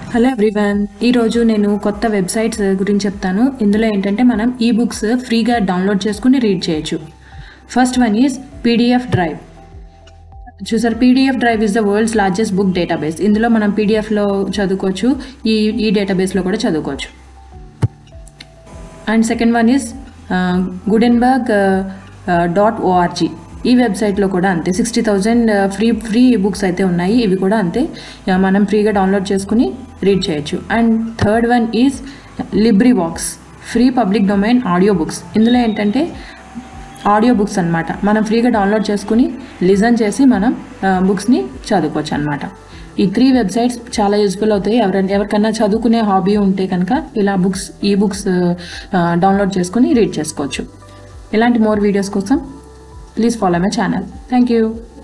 hello everyone ఈరోజు నేను కొత్త వెబ్సైట్స్ గురించి చెప్తాను ఇందులో ఏంటంటే మనం ఈ బుక్స్ ఫ్రీగా డౌన్లోడ్ చేసుకుని రీడ్ చేయొచ్చు first one is PDF drive చూసారు PDF drive is the world's largest book database ఇందులో మనం పీడిఎఫ్లో చదువుకోవచ్చు ఈ ఈ డేటాబేస్లో కూడా చదువుకోవచ్చు and second one is Gutenberg dot O R G ఈ వెబ్సైట్లో కూడా అంతే sixty thousand free free books అయితే ఉన్నాయి ఇవి కూడా అంతే uh, మనం ఫ్రీగా డౌన్లోడ్ చేసుకుని రీడ్ చేయొచ్చు and third one is LibriVox free public domain audio books ఇందులో ఏంటంటే ఆడియో బుక్స్ అన్నమాట మనం ఫ్రీగా డౌన్లోడ్ చేసుకుని లిజన్ చేసి మనం బుక్స్ని చదువుకోవచ్చు అనమాట ఈ త్రీ వెబ్సైట్స్ చాలా యూస్ఫుల్ అవుతాయి ఎవరైనా ఎవరికైనా చదువుకునే హాబీ ఉంటే కనుక ఇలా బుక్స్ ఈ బుక్స్ డౌన్లోడ్ చేసుకుని రీడ్ చేసుకోవచ్చు ఇలాంటి మోర్ వీడియోస్ కోసం please follow my channel thank you